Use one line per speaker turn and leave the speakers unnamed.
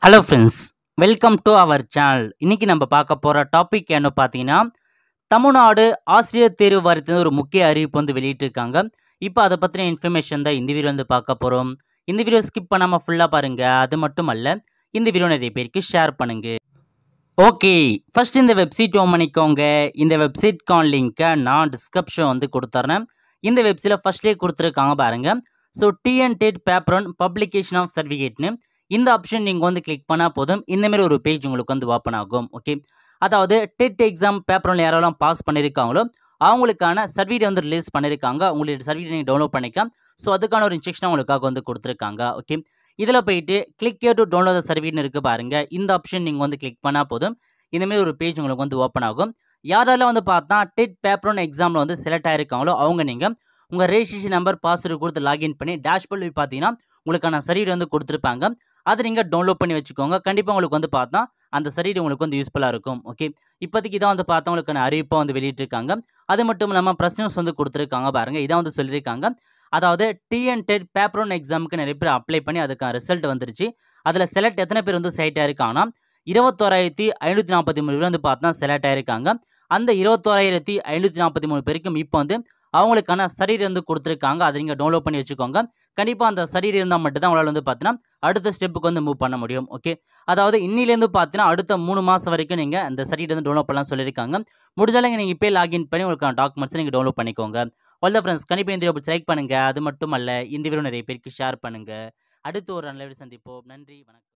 hello friends welcome to our channel இன்னைக்கு நம்ம பார்க்க போகிற டாபிக் என்ன பார்த்தீங்கன்னா தமிழ்நாடு ஆசிரியர் தேர்வு வாரியத்தின் ஒரு முக்கிய அறிவிப்பு வந்து வெளியிட்டிருக்காங்க இப்போ அதை பற்றின இன்ஃபர்மேஷன் தான் இந்த வீடியோ வந்து பார்க்க போகிறோம் இந்த வீடியோ ஸ்கிப் பண்ணாமல் ஃபுல்லாக பாருங்கள் அது மட்டும் அல்ல இந்த வீடியோ நிறைய பேருக்கு ஷேர் பண்ணுங்க ஓகே ஃபர்ஸ்ட் இந்த வெப்சைட் ஓன் பண்ணிக்கோங்க இந்த வெப்சைட்கான லிங்க்கை நான் டிஸ்கிரிப்ஷன் வந்து கொடுத்துட்றேன் இந்த வெப்சைட்டில் ஃபர்ஸ்ட்லேயே கொடுத்துருக்காங்க பாருங்க so TN TET paper one publication of சர்டிஃபிகேட்னு இந்த ஆப்ஷன் நீங்கள் வந்து கிளிக் பண்ணால் போதும் இந்த மாதிரி ஒரு பேஜ் உங்களுக்கு வந்து ஓப்பன் ஆகும் ஓகே அதாவது டெட் எக்ஸாம் பேப்பர் ஒன்ல யாரெல்லாம் பாஸ் பண்ணியிருக்காங்களோ அவங்களுக்கான சர்டிஃபிகேட் வந்து ரிலீஸ் பண்ணியிருக்காங்க உங்களுடைய சர்டிஃபிகேட் நீங்கள் டவுன்லோட் பண்ணிக்கலாம் ஸோ அதுக்கான ஒரு இன்ஸ்ட்ரக்ஷன் உங்களுக்காக வந்து கொடுத்துருக்காங்க ஓகே இதில் போயிட்டு கிளிக் here டு டவுன்லோட் சர்டிஃபிகேட்னு இருக்குது பாருங்க இந்த ஆப்ஷன் நீங்கள் வந்து கிளிக் பண்ணால் போதும் இந்தமாரி ஒரு பேஜ் உங்களுக்கு வந்து ஓப்பன் ஆகும் யாரெல்லாம் வந்து பார்த்தா டெட் பேப்பர் ஒன் எக்ஸாமில் வந்து செலக்ட் ஆயிருக்காங்களோ அவங்க நீங்கள் உங்கள் ரெஜிஸ்ட்ரேஷன் நம்பர் பாஸ்வேர்டு கொடுத்து லாகின் பண்ணி டேஷ்போர்ட் போய் பார்த்தீங்கன்னா உங்களுக்கான சர்டிஃபிகேட் வந்து கொடுத்துருப்பாங்க அதை நீங்கள் டவுன்லோட் பண்ணி வச்சுக்கோங்க கண்டிப்பாக உங்களுக்கு வந்து பார்த்தா அந்த சர்டிஃபிகேட் உங்களுக்கு வந்து யூஸ்ஃபுல்லாக இருக்கும் ஓகே இப்போதைக்கு இதான் வந்து பார்த்தா உங்களுக்கான அறிவிப்பாக வந்து வெளியிட்டிருக்காங்க அது மட்டும் இல்லாமல் பிரச்சனைஸ் வந்து கொடுத்துருக்காங்க பாருங்க இதான் வந்து சொல்லியிருக்காங்க அதாவது டிஎன் டெட் பேப்பர் ஒன் எக்ஸாமுக்கு நிறைய பேர் அப்ளை பண்ணி அதுக்கான ரிசல்ட் வந்துருச்சு அதில் செலக்ட் எத்தனை பேர் வந்து செலக்ட் ஆயிருக்காங்கன்னா இருபத்தோராயிரத்தி ஐநூற்றி நாற்பத்தி மூணு பேர் வந்து பார்த்தா செலக்ட் ஆயிருக்காங்க அந்த இருபத்தோராயிரத்தி ஐநூற்றி நாற்பத்தி மூணு பேருக்கும் இப்போ வந்து அவங்களுக்கான சர்டிஃபிகேட் வந்து கொடுத்துருக்காங்க அதை நீங்கள் டவுன்லோட் பண்ணி வச்சுக்கோங்க கண்டிப்பாக அந்த சர்டிஃபிகேட் இருந்தால் மட்டும் தான் உங்களால் வந்து பார்த்தீங்கன்னா அடுத்த ஸ்டெப்புக்கு வந்து மூவ் பண்ண முடியும் ஓகே அதாவது இன்னிலேருந்து பார்த்தீங்கன்னா அடுத்த மூணு மாதம் வரைக்கும் நீங்கள் அந்த சர்டிஃபிகேட் வந்து டவுன்லோட் பண்ணலாம் சொல்லியிருக்காங்க முடிஞ்சாலும் நீங்கள் இப்போ லாகின் பண்ணி உங்களுக்கான டாக்குமெண்ட்ஸ் நீங்கள் டவுன்லோட் பண்ணிக்கோங்க ஆல் த ஃப்ரெண்ட்ஸ் கண்டிப்பாக இந்த வீடியோ லைக் பண்ணுங்கள் அது மட்டும் அல்ல இந்த வீடியோ நிறைய பேருக்கு ஷேர் பண்ணுங்கள் அடுத்து ஒரு நல்ல வீடியோ சந்திப்போம் நன்றி வணக்கம்